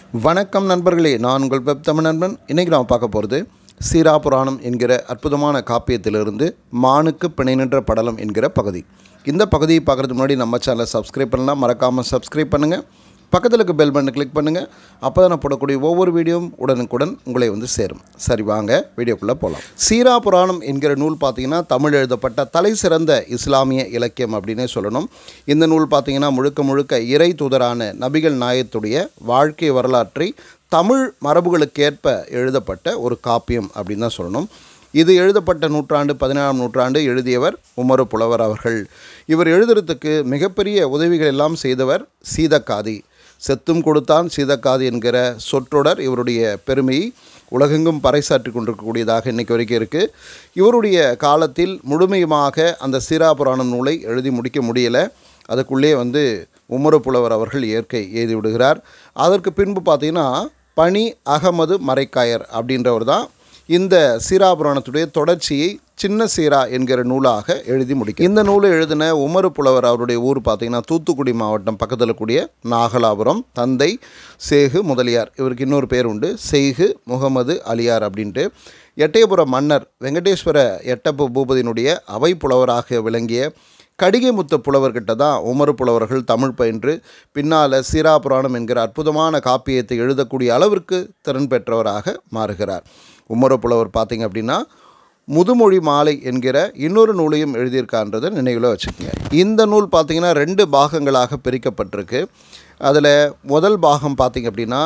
வணக்கம் நண்பர்களே நான் உங்கள் வெப் தமிழ் நண்பன் இன்றைக்கி நாம் பார்க்க போகிறது சீரா புராணம் என்கிற அற்புதமான காப்பியத்திலிருந்து மானுக்கு பிணை நின்ற படலம் என்கிற பகுதி இந்த பகுதியை பார்க்குறதுக்கு முன்னாடி நம்ம சேனலை சப்ஸ்கிரைப் பண்ணலாம் மறக்காமல் சப்ஸ்கிரைப் பண்ணுங்கள் பக்கத்தில் இருக்க பெல் பட்டனை கிளிக் பண்ணுங்கள் அப்போ தான் நான் போடக்கூடிய ஒவ்வொரு வீடியோவும் உடனுக்குடன் உங்களை வந்து சேரும் சரி வாங்க வீடியோக்குள்ளே போகலாம் சீரா புராணம் என்கிற நூல் பார்த்தீங்கன்னா தமிழ் எழுதப்பட்ட தலை சிறந்த இஸ்லாமிய இலக்கியம் அப்படின்னே சொல்லணும் இந்த நூல் பார்த்தீங்கன்னா முழுக்க முழுக்க இறை தூதரான நபிகள் நாயத்துடைய வாழ்க்கை வரலாற்றை தமிழ் மரபுகளுக்கேற்ப எழுதப்பட்ட ஒரு காப்பியம் அப்படின்னு தான் சொல்லணும் இது எழுதப்பட்ட நூற்றாண்டு பதினேழாம் நூற்றாண்டு எழுதியவர் உமரு புலவர் அவர்கள் இவர் எழுதுறதுக்கு மிகப்பெரிய உதவிகள் எல்லாம் செய்தவர் சீதக்காதி செத்தும் கொடுத்தான் சீதக்காதி என்கிற சொற்றொடர் இவருடைய பெருமையை உலகெங்கும் பறைசாற்றி கொண்டிருக்கக்கூடியதாக இன்றைக்கு வரைக்கும் இருக்குது இவருடைய காலத்தில் முழுமையுமாக அந்த சீரா புராணம் நூலை எழுதி முடிக்க முடியலை அதுக்குள்ளே வந்து உமரு புலவர் அவர்கள் இயற்கை எழுதி விடுகிறார் அதற்கு பின்பு பார்த்தீங்கன்னா பனி அகமது மரைக்காயர் அப்படின்றவர் தான் இந்த சீரா புராணத்துடைய தொடர்ச்சியை சின்ன சீரா என்கிற நூலாக எழுதி முடிக்கும் இந்த நூலை எழுதின உமரு புலவர் அவருடைய ஊர் பார்த்தீங்கன்னா தூத்துக்குடி மாவட்டம் பக்கத்தில் கூடிய நாகலாபுரம் தந்தை சேகு முதலியார் இவருக்கு இன்னொரு பேர் உண்டு செய்கு முகமது அலியார் அப்படின்ட்டு எட்டயபுர மன்னர் வெங்கடேஸ்வர எட்டப்ப பூபதியினுடைய அவை புலவராக விளங்கிய கடிகை முத்த புலவர்கிட்ட தான் உமரு புலவர்கள் தமிழ் பயின்று பின்னால் சீரா புராணம் என்கிற அற்புதமான காப்பியத்தை எழுதக்கூடிய அளவிற்கு திறன் பெற்றவராக மாறுகிறார் உமரு புலவர் பார்த்தீங்க அப்படின்னா முதுமொழி மாலை என்கிற இன்னொரு நூலையும் எழுதியிருக்கான்றதை நினைவில் வச்சுக்கோங்க இந்த நூல் பார்த்திங்கன்னா ரெண்டு பாகங்களாக பிரிக்கப்பட்டிருக்கு அதில் முதல் பாகம் பார்த்திங்க அப்படின்னா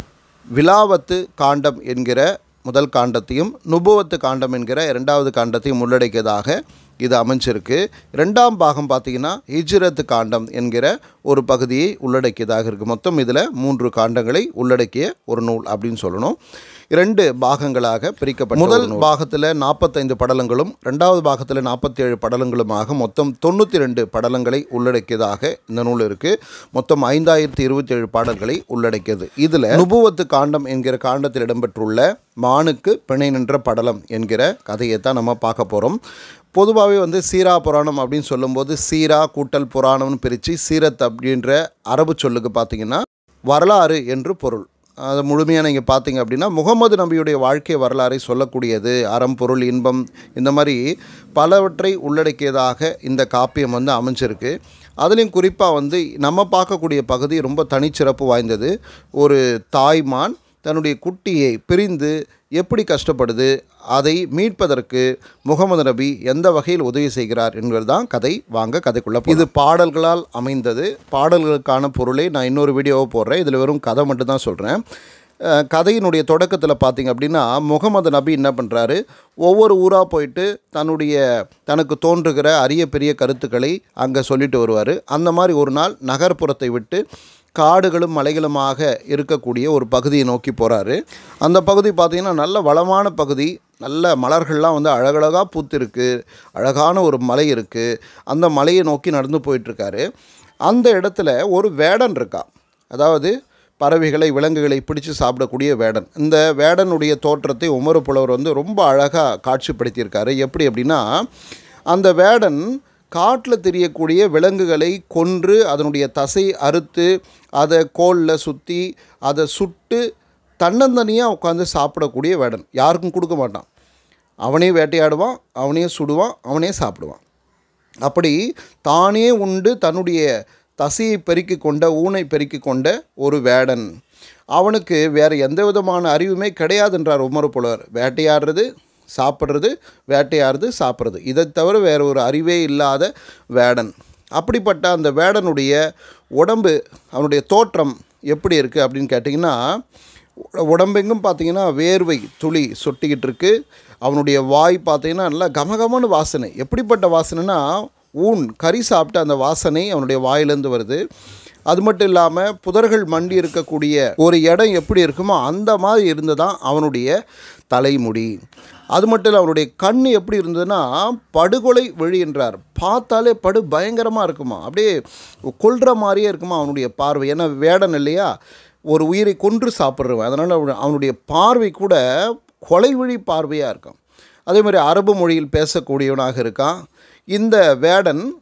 விலாவத்து காண்டம் என்கிற முதல் காண்டத்தையும் நுபுவத்து காண்டம் என்கிற இரண்டாவது காண்டத்தையும் உள்ளடக்கியதாக இது அமைஞ்சிருக்கு ரெண்டாம் பாகம் பார்த்திங்கன்னா ஹிஜ்ரத்து காண்டம் என்கிற ஒரு பகுதியை உள்ளடக்கியதாக இருக்குது மொத்தம் இதில் மூன்று காண்டங்களை உள்ளடக்கிய ஒரு நூல் அப்படின்னு சொல்லணும் இரண்டு பாகங்களாக பிரிக்கப்பட்ட முதல் பாகத்தில் நாற்பத்தைந்து படலங்களும் ரெண்டாவது பாகத்தில் நாற்பத்தி ஏழு படலங்களுமாக மொத்தம் தொண்ணூற்றி ரெண்டு படலங்களை உள்ளடக்கியதாக இந்த நூல் இருக்குது மொத்தம் ஐந்தாயிரத்தி இருபத்தி ஏழு பாடல்களை உள்ளடக்கியது இதில் நுபுவத்து காண்டம் என்கிற காண்டத்தில் இடம்பெற்றுள்ள மானுக்கு பிணை நின்ற படலம் என்கிற கதையை தான் நம்ம பார்க்க போகிறோம் பொதுவாகவே வந்து சீரா புராணம் அப்படின்னு சொல்லும்போது சீரா கூட்டல் புராணம்னு பிரித்து சீரத் அப்படின்ற அரபு சொல்லுக்கு பார்த்திங்கன்னா வரலாறு என்று பொருள் அது முழுமையாக நீங்கள் பார்த்தீங்க அப்படின்னா முகமது நபியுடைய வாழ்க்கை வரலாறை சொல்லக்கூடியது அறம் பொருள் இன்பம் இந்த மாதிரி பலவற்றை உள்ளடக்கியதாக இந்த காப்பியம் வந்து அமைஞ்சிருக்கு அதுலேயும் குறிப்பாக வந்து நம்ம பார்க்கக்கூடிய பகுதி ரொம்ப தனிச்சிறப்பு வாய்ந்தது ஒரு தாய்மான் தன்னுடைய குட்டியை பிரிந்து எப்படி கஷ்டப்படுது அதை மீட்பதற்கு முகமது நபி எந்த வகையில் உதவி செய்கிறார் என்பது தான் கதை வாங்க கதைக்குள்ள இது பாடல்களால் அமைந்தது பாடல்களுக்கான பொருளை நான் இன்னொரு வீடியோவை போடுறேன் இதில் வெறும் கதை மட்டும்தான் சொல்கிறேன் கதையினுடைய தொடக்கத்தில் பார்த்திங்க அப்படின்னா முகமது நபி என்ன பண்ணுறாரு ஒவ்வொரு ஊராக போயிட்டு தன்னுடைய தனக்கு தோன்றுகிற அரிய பெரிய கருத்துக்களை அங்கே சொல்லிட்டு வருவார் அந்த மாதிரி ஒரு நாள் நகர்ப்புறத்தை விட்டு காடுகளும் மலைகளுமாக இருக்கக்கூடிய ஒரு பகுதியை நோக்கி போகிறாரு அந்த பகுதி பார்த்திங்கன்னா நல்ல வளமான பகுதி நல்ல மலர்கள்லாம் வந்து அழகழகாக பூத்திருக்கு அழகான ஒரு மலை இருக்குது அந்த மலையை நோக்கி நடந்து போயிட்டுருக்காரு அந்த இடத்துல ஒரு வேடன் இருக்கா அதாவது பறவைகளை விலங்குகளை பிடிச்சு சாப்பிடக்கூடிய வேடன் இந்த வேடனுடைய தோற்றத்தை உமரு புலவர் வந்து ரொம்ப அழகாக காட்சிப்படுத்தியிருக்காரு எப்படி அப்படின்னா அந்த வேடன் காட்டில் தெரியக்கூடிய விலங்குகளை கொன்று அதனுடைய தசை அறுத்து அதை கோலில் சுற்றி அதை சுட்டு தன்னந்தனியாக உட்காந்து சாப்பிடக்கூடிய வேடன் யாருக்கும் கொடுக்க மாட்டான் அவனே வேட்டையாடுவான் அவனே சுடுவான் அவனே சாப்பிடுவான் அப்படி தானே உண்டு தன்னுடைய தசையை பெருக்கி கொண்ட ஊனை பெருக்கி கொண்ட ஒரு வேடன் அவனுக்கு வேறு எந்த விதமான அறிவுமே கிடையாதுன்றார் உமரு புலவர் வேட்டையாடுறது சாப்பிட்றது வேட்டையாடுறது சாப்பிட்றது இதை தவிர வேறு ஒரு அறிவே இல்லாத வேடன் அப்படிப்பட்ட அந்த வேடனுடைய உடம்பு அவனுடைய தோற்றம் எப்படி இருக்குது அப்படின்னு கேட்டிங்கன்னா உடம்பெங்கும் பார்த்தீங்கன்னா வேர்வை துளி சொட்டிக்கிட்டு இருக்கு அவனுடைய வாய் பார்த்தீங்கன்னா நல்லா கமகமன்னு வாசனை எப்படிப்பட்ட வாசனைனா ஊன் கறி சாப்பிட்ட அந்த வாசனை அவனுடைய வாயிலேருந்து வருது அது மட்டும் இல்லாமல் புதர்கள் மண்டி இருக்கக்கூடிய ஒரு இடம் எப்படி இருக்குமோ அந்த மாதிரி இருந்ததான் அவனுடைய தலைமுடி அது மட்டும் இல்லை அவனுடைய கண் எப்படி இருந்ததுன்னா படுகொலை விழி என்றார் பார்த்தாலே படு பயங்கரமாக இருக்குமா அப்படியே கொல்ற மாதிரியே இருக்குமா அவனுடைய பார்வை ஏன்னா வேடன் இல்லையா ஒரு உயிரை கொன்று சாப்பிட்றவன் அதனால் அவனுடைய பார்வை கூட கொலை விழி பார்வையாக இருக்கும் அதே மாதிரி அரபு மொழியில் பேசக்கூடியவனாக இருக்கான் இந்த வேடன்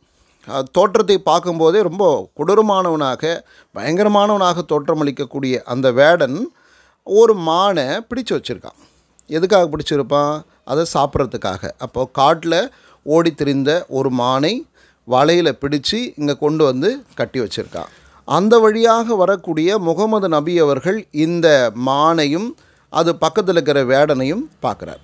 அஹ், தோற்றத்தை பார்க்கும்போதே ரொம்ப கொடூரமானவனாக பயங்கரமானவனாக தோற்றமளிக்கக்கூடிய அந்த வேடன் ஒரு மானை பிடிச்சு வச்சுருக்கான் எதுக்காக பிடிச்சிருப்பான் அதை சாப்பிட்றதுக்காக அப்போது காட்டில் ஓடி திரிந்த ஒரு மானை வலையில் பிடிச்சு இங்கே கொண்டு வந்து கட்டி வச்சுருக்கான் அந்த வழியாக வரக்கூடிய முகமது நபி அவர்கள் இந்த மானையும் அது பக்கத்தில் இருக்கிற வேடனையும் பார்க்குறார்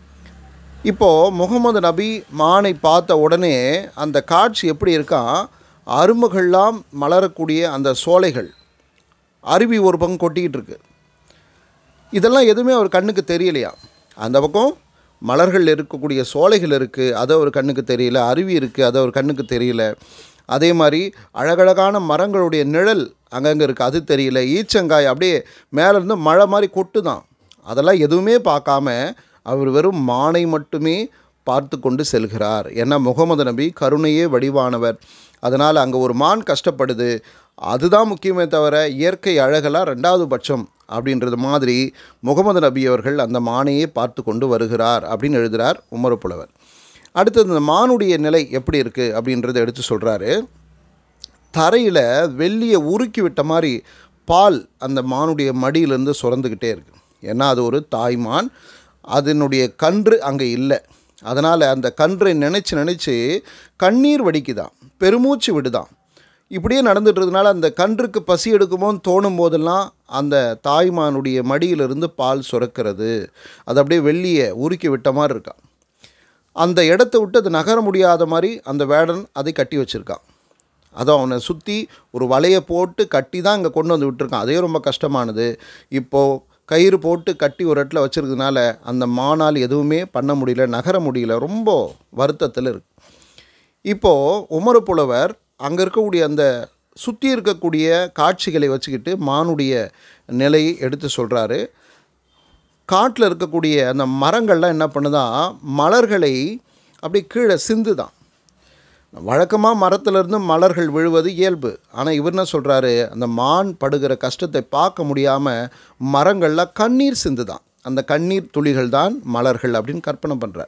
இப்போது முகமது நபி மானை பார்த்த உடனே அந்த காட்சி எப்படி இருக்கான் அரும்புகள்லாம் மலரக்கூடிய அந்த சோலைகள் அருவி ஒரு பக்கம் கொட்டிக்கிட்டு இருக்கு இதெல்லாம் எதுவுமே அவர் கண்ணுக்கு தெரியலையா அந்த பக்கம் மலர்கள் இருக்கக்கூடிய சோலைகள் இருக்குது அது அவர் கண்ணுக்கு தெரியல அருவி இருக்குது அது அவர் கண்ணுக்கு தெரியல அதே மாதிரி அழகழகான மரங்களுடைய நிழல் அங்கங்கே இருக்குது அது தெரியல ஈச்சங்காய் அப்படியே மேலேருந்து மழை மாதிரி கொட்டுதான் அதெல்லாம் எதுவுமே பார்க்காம அவர் வெறும் மானை மட்டுமே பார்த்து கொண்டு செல்கிறார் ஏன்னா முகமது நபி கருணையே வடிவானவர் அதனால் அங்கே ஒரு மான் கஷ்டப்படுது அதுதான் முக்கியமே தவிர இயற்கை அழகெல்லாம் ரெண்டாவது பட்சம் அப்படின்றது மாதிரி முகமது நபி அவர்கள் அந்த மானையே பார்த்து கொண்டு வருகிறார் அப்படின்னு எழுதுகிறார் உமர் புலவர் அடுத்தது இந்த மானுடைய நிலை எப்படி இருக்குது அப்படின்றத எடுத்து சொல்கிறாரு தரையில் வெள்ளியை உருக்கி விட்ட மாதிரி பால் அந்த மானுடைய மடியிலேருந்து சுரந்துக்கிட்டே இருக்குது ஏன்னா அது ஒரு தாய்மான் அதனுடைய கன்று அங்கே இல்லை அதனால் அந்த கன்றை நினச்சி நினச்சி கண்ணீர் வடிக்குதான் பெருமூச்சு விடுதான் இப்படியே நடந்துட்டுறதுனால அந்த கன்றுக்கு பசி எடுக்குமோன்னு தோணும் போதெல்லாம் அந்த தாய்மானுடைய மடியிலிருந்து பால் சுரக்கிறது அது அப்படியே வெள்ளியை உருக்கி விட்ட மாதிரி இருக்கான் அந்த இடத்த விட்டு அது நகர முடியாத மாதிரி அந்த வேடன் அதை கட்டி வச்சுருக்கான் அதை அவனை சுற்றி ஒரு வலையை போட்டு கட்டி தான் இங்கே கொண்டு வந்து விட்டுருக்கான் அதே ரொம்ப கஷ்டமானது இப்போது கயிறு போட்டு கட்டி ஒரு இடத்துல வச்சுருக்கனால அந்த மானால் எதுவுமே பண்ண முடியல நகர முடியல ரொம்ப வருத்தத்தில் இருக்கு இப்போது உமரு புலவர் அங்கே இருக்கக்கூடிய அந்த சுற்றி இருக்கக்கூடிய காட்சிகளை வச்சுக்கிட்டு மானுடைய நிலையை எடுத்து சொல்கிறாரு காட்டில் இருக்கக்கூடிய அந்த மரங்கள்லாம் என்ன பண்ணுதான் மலர்களை அப்படியே கீழே சிந்துதான் வழக்கமாக மரத்துலேருந்து மலர்கள் விழுவது இயல்பு ஆனால் இவர் என்ன சொல்கிறாரு அந்த மான் படுகிற கஷ்டத்தை பார்க்க முடியாமல் மரங்களில் கண்ணீர் சிந்துதான் அந்த கண்ணீர் துளிகள் தான் மலர்கள் அப்படின்னு கற்பனை பண்ணுறார்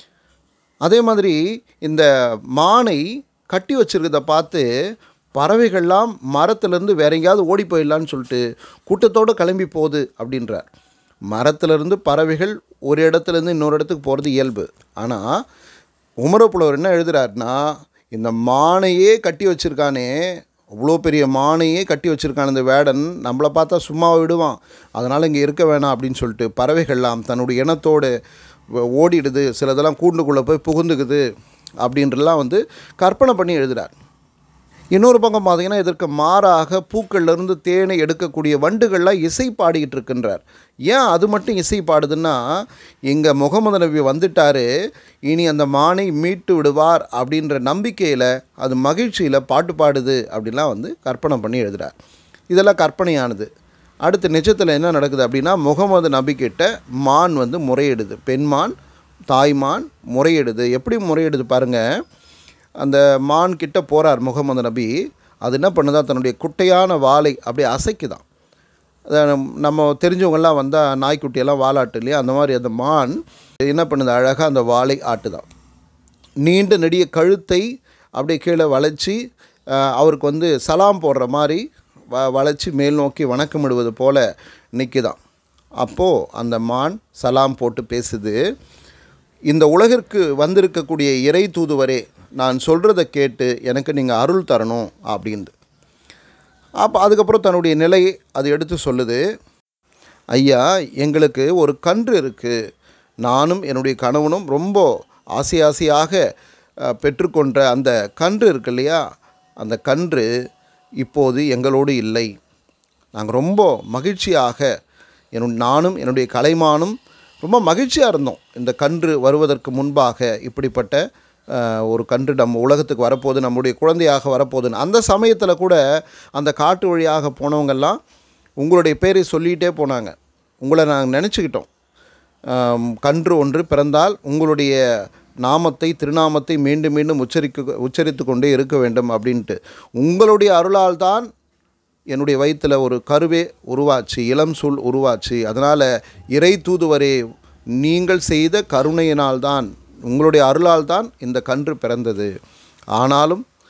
அதே மாதிரி இந்த மானை கட்டி வச்சிருக்கிறத பார்த்து பறவைகள்லாம் மரத்துலேருந்து வேற எங்கேயாவது ஓடி போயிடலான்னு சொல்லிட்டு கூட்டத்தோடு கிளம்பி போகுது அப்படின்றார் மரத்துலேருந்து பறவைகள் ஒரு இடத்துலேருந்து இன்னொரு இடத்துக்கு போகிறது இயல்பு ஆனால் உமரப்புலவர் என்ன எழுதுறாருன்னா இந்த மானையே கட்டி வச்சிருக்கானே அவ்வளோ பெரிய மானையே கட்டி வச்சிருக்கான் இந்த வேடன் நம்மளை பார்த்தா சும்மா விடுவான் அதனால் இங்கே இருக்க வேணாம் அப்படின்னு சொல்லிட்டு பறவைகள்லாம் தன்னுடைய இனத்தோடு வ- ஓடிடுது சிலதெல்லாம் கூண்டுக்குள்ளே போய் புகுந்துக்குது அப்படின்றலாம் வந்து கற்பனை பண்ணி எழுதுறார் இன்னொரு பக்கம் பார்த்தீங்கன்னா இதற்கு மாறாக பூக்கள்லேருந்து தேனை எடுக்கக்கூடிய வண்டுகள்லாம் இசை பாடிக்கிட்டு இருக்கின்றார் ஏன் அது மட்டும் இசை பாடுதுன்னா இங்கே முகமது நபி வந்துட்டாரு இனி அந்த மானை மீட்டு விடுவார் அப்படின்ற நம்பிக்கையில் அது மகிழ்ச்சியில் பாட்டு பாடுது அப்படின்லாம் வந்து கற்பனை பண்ணி எழுதுறார் இதெல்லாம் கற்பனையானது அடுத்து நிஜத்தில் என்ன நடக்குது அப்படின்னா முகமது நபி கிட்ட மான் வந்து முறையிடுது பெண்மான் தாய்மான் முறையிடுது எப்படி முறையிடுது பாருங்கள் அந்த மான் கிட்ட போகிறார் முகமது நபி அது என்ன பண்ணுதா தன்னுடைய குட்டையான வாலை அப்படியே அசைக்குதான் அதை நம்- நம்ம தெரிஞ்சவங்கெல்லாம் வந்தால் நாய்க்குட்டியெல்லாம் வாலாட்டு இல்லையா அந்த மாதிரி அந்த மான் என்ன பண்ணுது அழகாக அந்த வாலை ஆட்டுதான் நீண்ட நெடிய கழுத்தை அப்படியே கீழே வளைச்சி அஹ், அவருக்கு வந்து சலாம் போடுற மாதிரி வ வளைச்சி மேல் நோக்கி வணக்கமிடுவது போல் நிற்குதான் அப்போது அந்த மான் சலாம் போட்டு பேசுது இந்த உலகிற்கு வந்திருக்கக்கூடிய இறை தூதுவரே நான் சொல்கிறத கேட்டு எனக்கு நீங்கள் அருள் தரணும் அப்படின்ட்டு அப்போ அதுக்கப்புறம் தன்னுடைய நிலையை அது எடுத்து சொல்லுது ஐயா எங்களுக்கு ஒரு கன்று இருக்குது நானும் என்னுடைய கணவனும் ரொம்ப ஆசை ஆசையாக அஹ், பெற்றுக்கொண்ட அந்த கன்று இருக்கு இல்லையா அந்த கன்று இப்போது எங்களோடு இல்லை நாங்கள் ரொம்ப மகிழ்ச்சியாக என் நானும் என்னுடைய கலைமானும் ரொம்ப மகிழ்ச்சியாக இருந்தோம் இந்த கன்று வருவதற்கு முன்பாக இப்படிப்பட்ட அஹ், ஒரு கன்று நம்ம உலகத்துக்கு வரப்போகுது நம்முடைய குழந்தையாக வரப்போகுதுன்னு அந்த சமயத்தில் கூட அந்த காட்டு வழியாக போனவங்கெல்லாம் உங்களுடைய பேரை சொல்லிகிட்டே போனாங்க உங்களை நாங்கள் நினச்சிக்கிட்டோம் ஆம், கன்று ஒன்று பிறந்தால் உங்களுடைய நாமத்தை திருநாமத்தை மீண்டும் மீண்டும் உச்சரிக்க உச்சரித்து கொண்டே இருக்க வேண்டும் அப்படின்ட்டு உங்களுடைய அருளால் தான் என்னுடைய வயிற்றில் ஒரு கருவே உருவாச்சு இளம் சூழ் உருவாச்சு அதனால் இறை தூதுவரே நீங்கள் செய்த கருணையினால்தான் உங்களுடைய அருளால் தான் இந்த கன்று பிறந்தது ஆனாலும்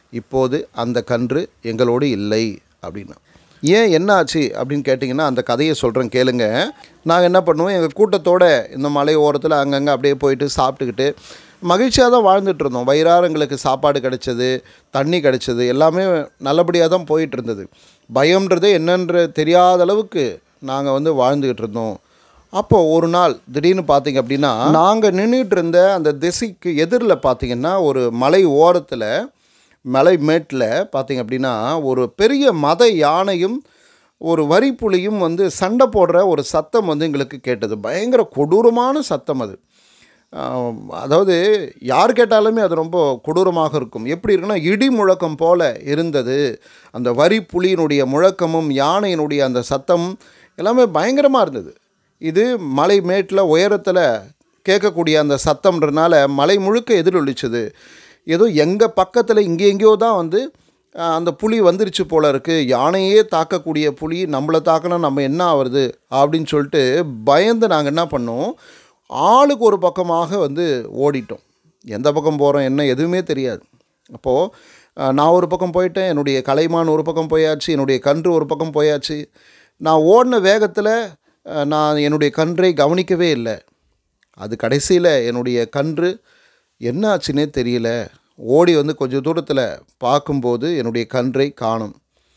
இப்போது அந்த கன்று எங்களோடு இல்லை அப்படின்னா ஏன் என்ன ஆச்சு அப்படின்னு கேட்டிங்கன்னா அந்த கதையை சொல்கிறேன் கேளுங்க நாங்கள் என்ன பண்ணுவோம் எங்கள் கூட்டத்தோட இந்த மலை ஓரத்தில் அங்கங்கே அப்படியே போயிட்டு சாப்பிட்டுக்கிட்டு மகிழ்ச்சியாக தான் வாழ்ந்துட்டு இருந்தோம் வயிறார எங்களுக்கு சாப்பாடு கிடைச்சது தண்ணி கிடைச்சது எல்லாமே நல்லபடியாக தான் போயிட்டு இருந்தது பயம்ன்றதே என்னன்ற தெரியாத அளவுக்கு நாங்கள் வந்து வாழ்ந்துக்கிட்டு இருந்தோம் அப்போ ஒரு நாள் திடீர்னு பார்த்தீங்க அப்படின்னா நாங்கள் நின்றுட்டு இருந்த அந்த திசைக்கு எதிரில் பார்த்தீங்கன்னா ஒரு மலை ஓரத்தில் மலை மேட்டில் பார்த்தீங்க அப்படின்னா ஒரு பெரிய மத யானையும் ஒரு வரிப்புலியும் வந்து சண்டை போடுற ஒரு சத்தம் வந்து எங்களுக்கு கேட்டது பயங்கர கொடூரமான சத்தம் அது ஆஹ், அதாவது யார் கேட்டாலுமே அது ரொம்ப கொடூரமாக இருக்கும் எப்படி இருக்குன்னா இடி முழக்கம் போல இருந்தது அந்த வரி புலியினுடைய முழக்கமும் யானையினுடைய அந்த சத்தம் எல்லாமே பயங்கரமாக இருந்தது இது மலை மேட்டில் உயரத்தில் கேட்கக்கூடிய அந்த சத்தம்ன்றனால மலை முழுக்க எதிரொலிச்சது ஏதோ எங்கள் பக்கத்தில் இங்கே எங்கேயோ தான் வந்து ஆஹ், அந்த புலி வந்துருச்சு போல இருக்குது யானையே தாக்கக்கூடிய புலி நம்மளை தாக்கினா நம்ம என்ன ஆகுறது அப்படின்னு சொல்லிட்டு பயந்து நாங்கள் என்ன பண்ணோம் ஆளுக்கு ஒரு பக்கமாக வந்து ஓடிட்டோம் எந்த பக்கம் போகிறோம் என்ன எதுவுமே தெரியாது அப்போது நான் ஒரு பக்கம் போயிட்டேன் என்னுடைய கலைமான் ஒரு பக்கம் போயாச்சு என்னுடைய கன்று ஒரு பக்கம் போயாச்சு நான் ஓடின வேகத்தில் அஹ், நான் என்னுடைய கன்றை கவனிக்கவே இல்லை அது கடைசியில் என்னுடைய கன்று என்ன ஆச்சுன்னே தெரியல ஓடி வந்து கொஞ்சம் தூரத்தில் பார்க்கும்போது என்னுடைய கன்றை காணும்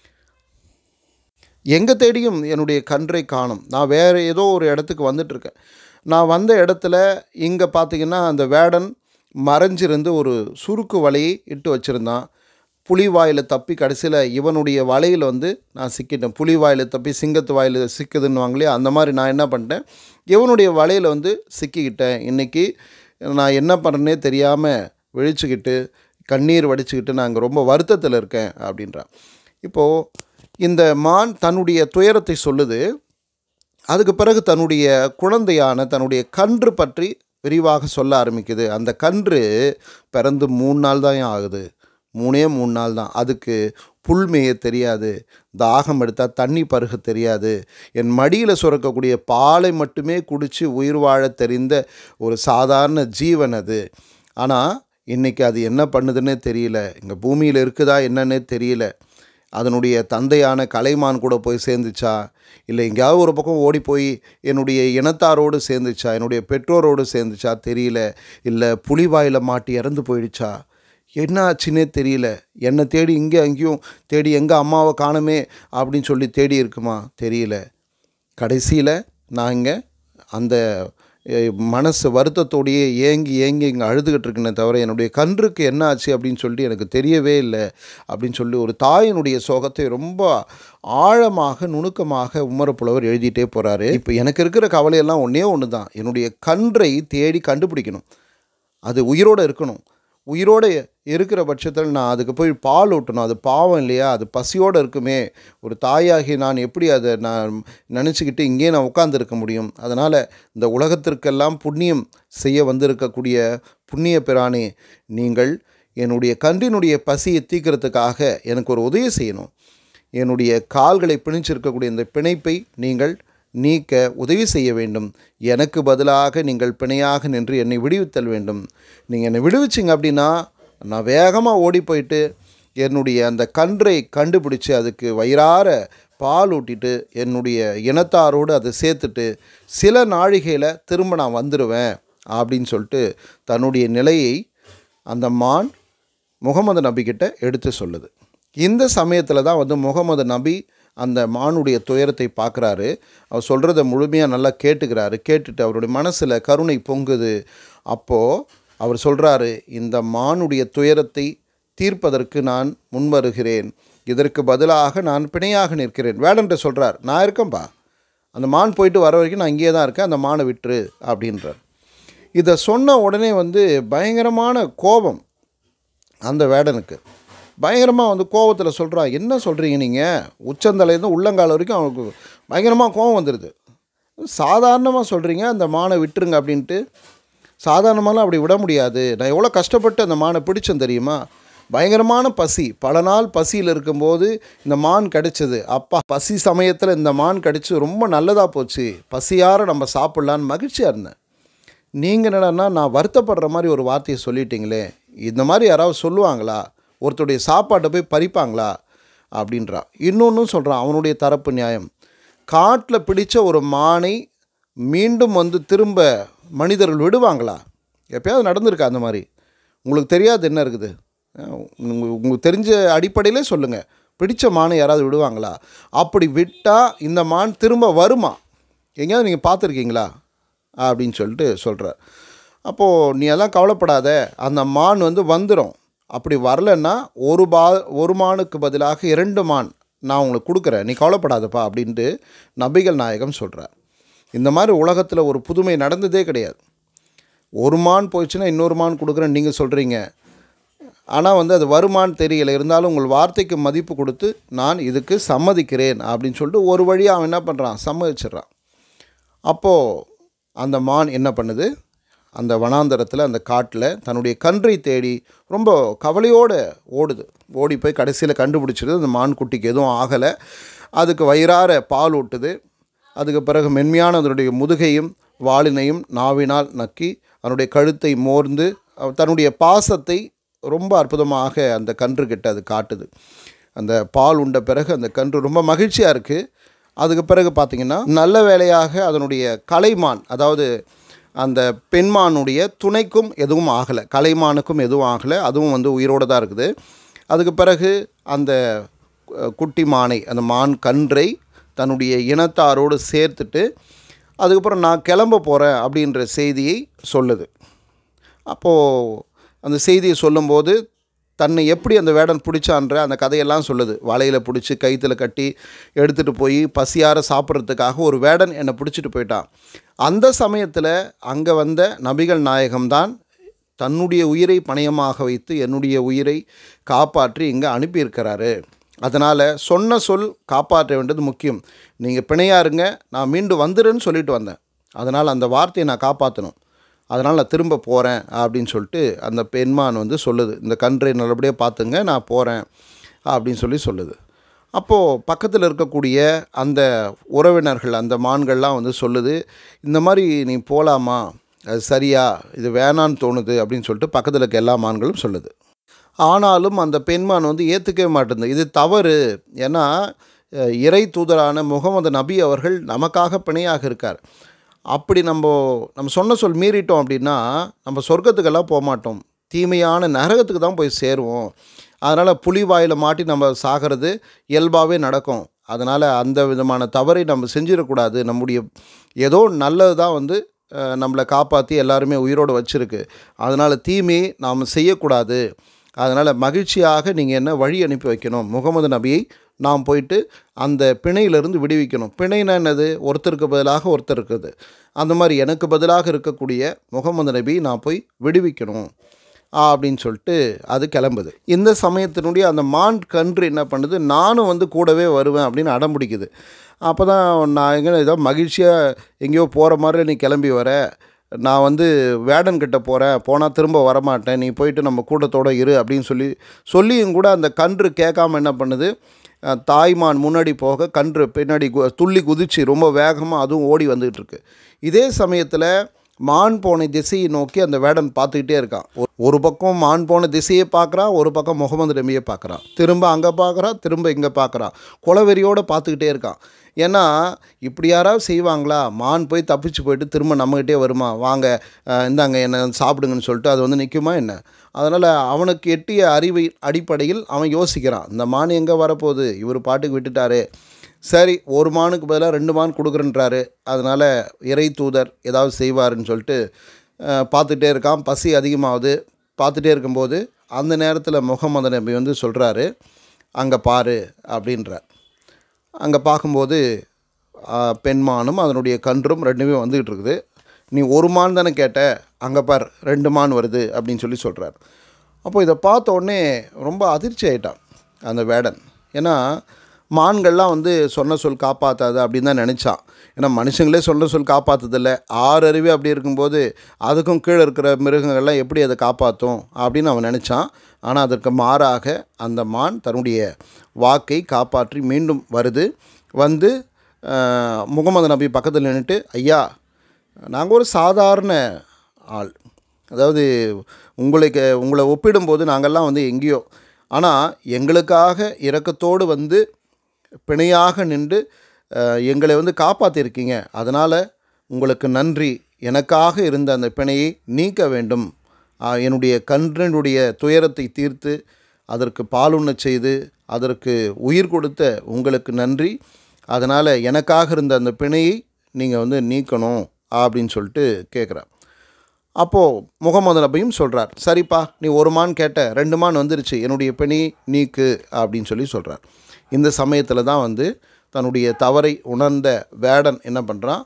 எங்கே தேடியும் என்னுடைய கன்றை காணும் நான் வேறு ஏதோ ஒரு இடத்துக்கு வந்துட்டுருக்கேன் நான் வந்த இடத்துல இங்கே பார்த்தீங்கன்னா அந்த வேடன் மறைஞ்சிருந்து ஒரு சுருக்கு வலையை இட்டு வச்சுருந்தான் புலி வாயில் தப்பி கடைசியில் இவனுடைய வலையில் வந்து நான் சிக்கிட்டேன் புலி வாயில் தப்பி சிங்கத்து வாயில் சிக்குதுன்னுவாங்களே அந்த மாதிரி நான் என்ன பண்ணிட்டேன் இவனுடைய வலையில் வந்து சிக்கிக்கிட்டேன் இன்றைக்கி நான் என்ன பண்ணுறேனே தெரியாமல் விழிச்சுக்கிட்டு கண்ணீர் வடிச்சுக்கிட்டு நான் இங்கே ரொம்ப வருத்தத்தில் இருக்கேன் அப்படின்றான் இப்போது இந்த மான் தன்னுடைய துயரத்தை சொல்லுது அதுக்கு பிறகு தன்னுடைய குழந்தையான தன்னுடைய கன்று பற்றி விரிவாக சொல்ல ஆரம்பிக்குது அந்த கன்று பிறந்து மூணு நாள் தான் ஆகுது மூணே மூணு நாள் தான் அதுக்கு புல் மேய தெரியாது தாகம் எடுத்தால் தண்ணி பருக தெரியாது என் மடியில் சுரக்கக்கூடிய பாலை மட்டுமே குடித்து உயிர் வாழ தெரிந்த ஒரு சாதாரண ஜீவன் அது ஆனால் இன்றைக்கி அது என்ன பண்ணுதுன்னே தெரியல இங்கே பூமியில் இருக்குதா என்னன்னே தெரியல அதனுடைய தந்தையான கலைமான் கூட போய் சேர்ந்துச்சா இல்லை எங்கேயாவது ஒரு பக்கம் ஓடி போய் என்னுடைய இனத்தாரோடு சேர்ந்துச்சா என்னுடைய பெற்றோரோடு சேர்ந்துச்சா தெரியல இல்லை புலிவாயில் மாட்டி இறந்து போயிடுச்சா என்ன ஆச்சுன்னே தெரியல என்னை தேடி இங்கே அங்கேயும் தேடி எங்கே அம்மாவை காணுமே அப்படின்னு சொல்லி தேடி இருக்குமா தெரியல கடைசியில் நான் இங்கே அந்த எ, மனசு வருத்தத்தோடையே ஏங்கி ஏங்கி இங்கே அழுதுகிட்டு இருக்கேனே தவிர என்னுடைய கன்றுக்கு என்ன ஆச்சு அப்படின்னு சொல்லிட்டு எனக்கு தெரியவே இல்லை அப்படின்னு சொல்லி ஒரு தாயினுடைய சோகத்தை ரொம்ப ஆழமாக நுணுக்கமாக உமரப்புலவர் எழுதிட்டே போகிறாரு இப்போ எனக்கு இருக்கிற கவலையெல்லாம் ஒன்றே ஒன்று தான் என்னுடைய கன்றை தேடி கண்டுபிடிக்கணும் அது உயிரோடு இருக்கணும் உயிரோடு இருக்கிற பட்சத்தில் நான் அதுக்கு போய் பால் ஊட்டணும் அது பாவம் இல்லையா அது பசியோடு இருக்குமே ஒரு தாயாகி நான் எப்படி அதை நான் நினச்சிக்கிட்டு இங்கேயே நான் உட்கார்ந்திருக்க முடியும் அதனால் இந்த உலகத்திற்கெல்லாம் புண்ணியம் செய்ய வந்திருக்கக்கூடிய புண்ணிய பிரானே நீங்கள் என்னுடைய கன்றினுடைய பசியை தீர்க்கறதுக்காக எனக்கு ஒரு உதவி செய்யணும் என்னுடைய கால்களை பிணிச்சிருக்கக்கூடிய இந்த பிணைப்பை நீங்கள் நீக்க உதவி செய்ய வேண்டும் எனக்கு பதிலாக நீங்கள் பிணையாக நின்று என்னை விடுவித்தல் வேண்டும் நீங்கள் என்னை விடுவிச்சிங்க அப்படின்னா நான் வேகமாக ஓடி போயிட்டு என்னுடைய அந்த கன்றை கண்டுபிடிச்சி அதுக்கு வயிறார பால் ஊட்டிட்டு என்னுடைய இனத்தாரோடு அதை சேர்த்துட்டு சில நாழிகையில் திரும்ப நான் வந்துடுவேன் அப்படின்னு சொல்லிட்டு தன்னுடைய நிலையை அந்த மான் முகமது நபிக்கிட்ட எடுத்து சொல்லுது இந்த சமயத்தில் தான் வந்து முகமது நபி அந்த மானுடைய துயரத்தை பார்க்குறாரு அவர் சொல்கிறத முழுமையாக நல்லா கேட்டுக்கிறாரு கேட்டுட்டு அவருடைய மனசில் கருணை பொங்குது அப்போது அவர் சொல்கிறாரு இந்த மானுடைய துயரத்தை தீர்ப்பதற்கு நான் முன்வருகிறேன் இதற்கு பதிலாக நான் பிணையாக நிற்கிறேன் வேடன்ட்ட சொல்கிறார் நான் இருக்கேன்ப்பா அந்த மான் போயிட்டு வர வரைக்கும் நான் இங்கேயே தான் இருக்கேன் அந்த மானை விட்டுரு அப்படின்றார் இதை சொன்ன உடனே வந்து பயங்கரமான கோபம் அந்த வேடனுக்கு பயங்கரமாக வந்து கோவத்தில் சொல்கிறான் என்ன சொல்கிறீங்க நீங்கள் உச்சந்தலையிலேருந்து உள்ளங்கால் வரைக்கும் அவனுக்கு பயங்கரமாக கோவம் வந்துடுது சாதாரணமாக சொல்கிறீங்க அந்த மானை விட்டுருங்க அப்படின்ட்டு சாதாரணமாலாம் அப்படி விட முடியாது நான் எவ்வளோ கஷ்டப்பட்டு அந்த மானை பிடிச்சேன் தெரியுமா பயங்கரமான பசி பல நாள் பசியில் இருக்கும்போது இந்த மான் கிடைச்சது அப்பா பசி சமயத்தில் இந்த மான் கிடைச்சி ரொம்ப நல்லதாக போச்சு பசியார நம்ம சாப்பிட்லான்னு மகிழ்ச்சியாக இருந்தேன் நீங்கள் என்னடான்னா நான் வருத்தப்படுற மாதிரி ஒரு வார்த்தையை சொல்லிட்டீங்களே இந்த மாதிரி யாராவது சொல்லுவாங்களா ஒருத்தருடைய சாப்பாட்டை போய் பறிப்பாங்களா அப்படின்றான் இன்னொன்றும் சொல்கிறான் அவனுடைய தரப்பு நியாயம் காட்டில் பிடிச்ச ஒரு மானை மீண்டும் வந்து திரும்ப மனிதர்கள் விடுவாங்களா எப்பயாவது நடந்திருக்கா அந்த மாதிரி உங்களுக்கு தெரியாது என்ன இருக்குது உங்க- உங்களுக்கு தெரிஞ்ச அடிப்படையிலே சொல்லுங்கள் பிடிச்ச மானை யாராவது விடுவாங்களா அப்படி விட்டால் இந்த மான் திரும்ப வருமா எங்கேயாவது நீங்கள் பார்த்துருக்கீங்களா அப்படின்னு சொல்லிட்டு சொல்கிறார் அப்போது நீ எல்லாம் கவலைப்படாத அந்த மான் வந்து வந்துடும் அப்படி வரலன்னா ஒரு பா ஒரு மானுக்கு பதிலாக இரண்டு மான் நான் உங்களுக்கு கொடுக்குறேன் நீ கவலைப்படாதப்பா அப்படின்ட்டு நபிகள் நாயகம் சொல்கிறார் இந்த மாதிரி உலகத்தில் ஒரு புதுமை நடந்ததே கிடையாது ஒரு மான் போயிடுச்சுன்னா இன்னொரு மான் கொடுக்குறேன்னு நீங்கள் சொல்கிறீங்க ஆனால் வந்து அது வருமான்னு தெரியல இருந்தாலும் உங்கள் வார்த்தைக்கு மதிப்பு கொடுத்து நான் இதுக்கு சம்மதிக்கிறேன் அப்படின்னு சொல்லிட்டு ஒரு வழியாக அவன் என்ன பண்ணுறான் சம்மதிச்சிடுறான் அப்போது அந்த மான் என்ன பண்ணுது அந்த வனாந்தரத்தில் அந்த காட்டில் தன்னுடைய கன்றை தேடி ரொம்ப கவலையோடு ஓடுது ஓடி போய் கடைசியில் கண்டுபிடிச்சிருது அந்த மான் குட்டிக்கு எதுவும் ஆகலை அதுக்கு வயிறார பால் ஊட்டுது அதுக்கு பிறகு மென்மையான அதனுடைய முதுகையும் வாளினையும் நாவினால் நக்கி அதனுடைய கழுத்தை மோர்ந்து அவ- தன்னுடைய பாசத்தை ரொம்ப அற்புதமாக அந்த கன்று கிட்ட அது காட்டுது அந்த பால் உண்ட பிறகு அந்த கன்று ரொம்ப மகிழ்ச்சியாக இருக்குது அதுக்கு பிறகு பார்த்திங்கன்னா நல்ல வேளையாக அதனுடைய கலைமான் அதாவது அந்த பெண்மானுடைய துணைக்கும் எதுவும் ஆகலை கலைமானுக்கும் எதுவும் ஆகலை அதுவும் வந்து உயிரோடு தான் இருக்குது அதுக்கு பிறகு அந்த அஹ், குட்டி மானை அந்த மான் கன்றை தன்னுடைய இனத்தாரோடு சேர்த்துட்டு அதுக்கப்புறம் நான் கிளம்ப போகிறேன் அப்படின்ற செய்தியை சொல்லுது அப்போது அந்த செய்தியை சொல்லும்போது தன்னை எப்படி அந்த வேடன் பிடிச்சான்ற அந்த கதையெல்லாம் சொல்லுது வலையில் பிடிச்சி கைத்தில் கட்டி எடுத்துகிட்டு போய் பசியார சாப்பிட்றதுக்காக ஒரு வேடன் என்னை பிடிச்சிட்டு போயிட்டான் அந்த சமயத்தில் அங்கே வந்த நபிகள் நாயகம்தான் தன்னுடைய உயிரை பணயமாக வைத்து என்னுடைய உயிரை காப்பாற்றி இங்கே அனுப்பியிருக்கிறாரு அதனால் சொன்ன சொல் காப்பாற்ற வேண்டியது முக்கியம் நீங்கள் பிணையாக இருங்க நான் மீண்டும் வந்துடுன்னு சொல்லிட்டு வந்தேன் அதனால் அந்த வார்த்தையை நான் காப்பாற்றணும் அதனால் நான் திரும்ப போகிறேன் அப்படின்னு சொல்லிட்டு அந்த பெண்மான் வந்து சொல்லுது இந்த கன்றை நல்லபடியாக பார்த்துங்க நான் போகிறேன் அப்படின்னு சொல்லி சொல்லுது அப்போது பக்கத்தில் இருக்கக்கூடிய அந்த உறவினர்கள் அந்த மான்கள்லாம் வந்து சொல்லுது இந்த மாதிரி நீ போகலாமா அது சரியா இது வேணான்னு தோணுது அப்படின்னு சொல்லிட்டு பக்கத்தில் இருக்க எல்லா மான்களும் சொல்லுது ஆனாலும் அந்த பெண்மான் வந்து ஏற்றுக்கவே மாட்டேங்குது இது தவறு ஏன்னா அஹ், இறை தூதரான முகமது நபி அவர்கள் நமக்காக பிணையாக இருக்கார் அப்படி நம்ம நம்ம சொன்ன சொல் மீறிட்டோம் அப்படின்னா நம்ம சொர்க்கத்துக்கெல்லாம் போக மாட்டோம் தீமையான நரகத்துக்கு தான் போய் சேருவோம் அதனால் புலி வாயில் மாட்டி நம்ம சாகிறது இயல்பாகவே நடக்கும் அதனால் அந்த விதமான தவறை நம்ம செஞ்சிடக்கூடாது நம்முடைய ஏதோ நல்லது தான் வந்து அஹ், நம்மளை காப்பாற்றி எல்லாருமே உயிரோடு வச்சுருக்கு அதனால் தீமையை நாம் செய்யக்கூடாது அதனால் மகிழ்ச்சியாக நீங்கள் என்ன வழி அனுப்பி வைக்கணும் முகமது நபியை நாம் போயிட்டு அந்த பிணையிலிருந்து விடுவிக்கணும் பிணைனா என்னது ஒருத்தருக்கு பதிலாக ஒருத்தர் இருக்குது அந்த மாதிரி எனக்கு பதிலாக இருக்கக்கூடிய முகமது நபி நான் போய் விடுவிக்கணும் அப்படின்னு சொல்லிட்டு அது கிளம்புது இந்த சமயத்தினுடைய அந்த மான் கன்று என்ன பண்ணுது நானும் வந்து கூடவே வருவேன் அப்படின்னு அடம் பிடிக்குது அப்போ தான் நான் எங்கே ஏதோ மகிழ்ச்சியாக எங்கேயோ போகிற மாதிரி நீ கிளம்பி வர நான் வந்து வேடன் கிட்ட போகிறேன் போனால் திரும்ப வரமாட்டேன் நீ போயிட்டு நம்ம கூட்டத்தோட இரு அப்படின்னு சொல்லி சொல்லியும் கூட அந்த கன்று கேட்காம என்ன பண்ணுது அஹ், தாய்மான் முன்னாடி போக கன்று பின்னாடி கு- துள்ளி குதிச்சு ரொம்ப வேகமாக அதுவும் ஓடி வந்துகிட்டு இருக்கு இதே சமயத்தில் மான் போன திசையை நோக்கி அந்த வேடன் பார்த்துக்கிட்டே இருக்கான் ஒரு- ஒரு பக்கம் மான் போன திசையை பார்க்குறான் ஒரு பக்கம் முகமது நபியை பார்க்குறான் திரும்ப அங்கே பார்க்குறான் திரும்ப இங்கே பார்க்குறான் குலவெறியோடு பார்த்துக்கிட்டே இருக்கான் ஏன்னா இப்படி யாராவது செய்வாங்களா மான் போய் தப்பிச்சு போயிட்டு திரும்ப நம்மகிட்டே வருமா வாங்க அஹ், இந்தாங்க என்ன சாப்பிடுங்கன்னு சொல்லிட்டு அது வந்து நிற்குமா என்ன அதனால் அவனுக்கு எட்டிய அறிவை அடிப்படையில் அவன் யோசிக்கிறான் இந்த மான் எங்கே வரப்போகுது இவர் பாட்டுக்கு விட்டுட்டாரு சரி ஒரு மானுக்கு பதிலாக ரெண்டு மான் கொடுக்குறேன்றாரு அதனால் இறை தூதர் ஏதாவது செய்வாருன்னு சொல்லிட்டு அஹ், பார்த்துட்டே இருக்கான் பசி அதிகமாகுது பார்த்துட்டே இருக்கும்போது அந்த நேரத்தில் முகமது நபி வந்து சொல்கிறாரு அங்கே பாரு அப்படின்றார் அங்கே பார்க்கும்போது ஆ, பெண்மானும் அதனுடைய கன்றும் ரெண்டுமே வந்துக்கிட்டு இருக்குது நீ ஒரு மான் தானே கேட்ட அங்கே பார் ரெண்டு மான் வருது அப்படின்னு சொல்லி சொல்கிறார் அப்போ இதை பார்த்த உடனே ரொம்ப அதிர்ச்சி ஆயிட்டான் அந்த வேடன் ஏன்னா மான்கள்லாம் வந்து சொன்ன சொல் காப்பாற்றாது அப்படின்னு தான் நினச்சான் ஏன்னா மனுஷங்களே சொன்ன சொல் காப்பாற்றுதில்ல ஆறு அறிவு அப்படி இருக்கும்போது அதுக்கும் கீழே இருக்கிற மிருகங்கள்லாம் எப்படி அதை காப்பாற்றும் அப்படின்னு அவன் நினச்சான் ஆனால் அதற்கு மாறாக அந்த மான் தன்னுடைய வாக்கை காப்பாற்றி மீண்டும் வருது வந்து அஹ், முகமது நபி பக்கத்தில் நின்றுட்டு ஐயா நாங்கள் ஒரு சாதாரண ஆள் அதாவது உங்களுக்கு உங்களை ஒப்பிடும்போது நாங்கள்லாம் வந்து எங்கேயோ ஆனால் எங்களுக்காக இரக்கத்தோடு வந்து பிணையாக நின்று அஹ், எங்களை வந்து காப்பாற்றிருக்கீங்க அதனால் உங்களுக்கு நன்றி எனக்காக இருந்த அந்த பிணையை நீக்க வேண்டும் அஹ், என்னுடைய கன்றனுடைய துயரத்தை தீர்த்து அதற்கு பாலுண்ணச் செய்து அதற்கு உயிர் கொடுத்த உங்களுக்கு நன்றி அதனால் எனக்காக இருந்த அந்த பிணையை நீங்கள் வந்து நீக்கணும் அப்படின்னு சொல்லிட்டு கேட்குறார் அப்போது முகமது நபியும் சொல்கிறார் சரிப்பா நீ ஒரு மான் கேட்ட ரெண்டு மான் வந்துருச்சு என்னுடைய பிணி நீக்கு அப்படின்னு சொல்லி சொல்கிறார் இந்த சமயத்தில் தான் வந்து தன்னுடைய தவறை உணர்ந்த வேடன் என்ன பண்ணுறான்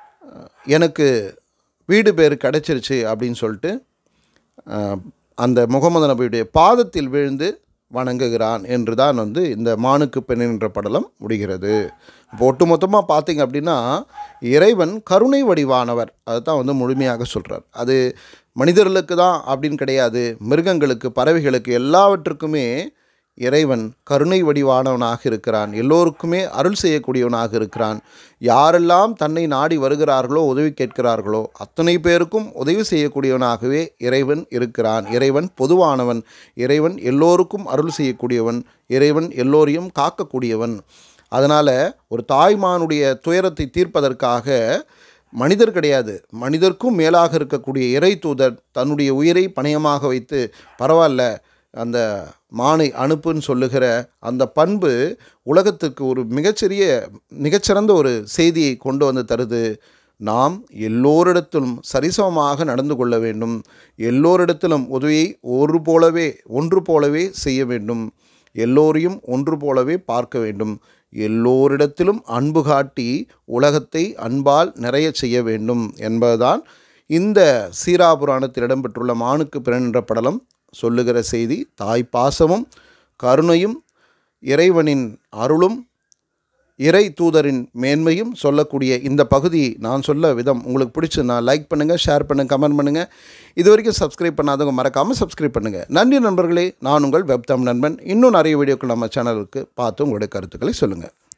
எனக்கு வீடு பேர் கிடச்சிருச்சு அப்படின்னு சொல்லிட்டு அஹ், அந்த முகமது நபியுடைய பாதத்தில் விழுந்து வணங்குகிறான் என்று தான் வந்து இந்த மானுக்கு பெண் என்ற படலம் முடிகிறது இப்போ ஒட்டுமொத்தமாக பார்த்தீங்க அப்படின்னா இறைவன் கருணை வடிவானவர் அதை தான் வந்து முழுமையாக சொல்கிறார் அது மனிதர்களுக்கு தான் அப்படின்னு கிடையாது மிருகங்களுக்கு பறவைகளுக்கு எல்லாவற்றுக்குமே இறைவன் கருணை வடிவானவனாக இருக்கிறான் எல்லோருக்குமே அருள் செய்யக்கூடியவனாக இருக்கிறான் யாரெல்லாம் தன்னை நாடி வருகிறார்களோ உதவி கேட்கிறார்களோ அத்தனை பேருக்கும் உதவி செய்யக்கூடியவனாகவே இறைவன் இருக்கிறான் இறைவன் பொதுவானவன் இறைவன் எல்லோருக்கும் அருள் செய்யக்கூடியவன் இறைவன் எல்லோரையும் காக்கக்கூடியவன் அதனால் ஒரு தாய்மானுடைய துயரத்தை தீர்ப்பதற்காக மனிதர் கிடையாது மனிதர்க்கும் மேலாக இருக்கக்கூடிய இறை தூதர் தன்னுடைய உயிரை பணயமாக வைத்து பரவாயில்ல அந்த மானை அனுப்புன்னு சொல்லுகிற அந்த பண்பு உலகத்துக்கு ஒரு மிகச்சிறிய மிகச்சிறந்த ஒரு செய்தியை கொண்டு வந்து தருது நாம் எல்லோரிடத்திலும் சரிசமமாக நடந்து கொள்ள வேண்டும் எல்லோரிடத்திலும் உதவியை ஒரு போலவே ஒன்று போலவே செய்ய வேண்டும் எல்லோரையும் ஒன்று போலவே பார்க்க வேண்டும் எல்லோரிடத்திலும் அன்பு காட்டி உலகத்தை அன்பால் நிறைய செய்ய வேண்டும் என்பதுதான் இந்த சீரா புராணத்தில் இடம்பெற்றுள்ள மானுக்கு பிறன் என்ற படலம் சொல்லுகிற செய்தி தாய் பாசமும் கருணையும் இறைவனின் அருளும் இறை தூதரின் மேன்மையும் சொல்லக்கூடிய இந்த பகுதி நான் சொல்ல விதம் உங்களுக்கு பிடிச்சதுன்னா லைக் பண்ணுங்கள் ஷேர் பண்ணுங்கள் கமெண்ட் பண்ணுங்கள் இது வரைக்கும் சப்ஸ்கிரைப் பண்ணாதவங்க மறக்காமல் சப்ஸ்கிரைப் பண்ணுங்கள் நன்றி நண்பர்களே நான் உங்கள் வெப் தமிழ் நண்பன் இன்னும் நிறைய வீடியோக்கள் நம்ம சேனலுக்கு பார்த்து உங்களுடைய கருத்துக்களை சொல்லுங்கள்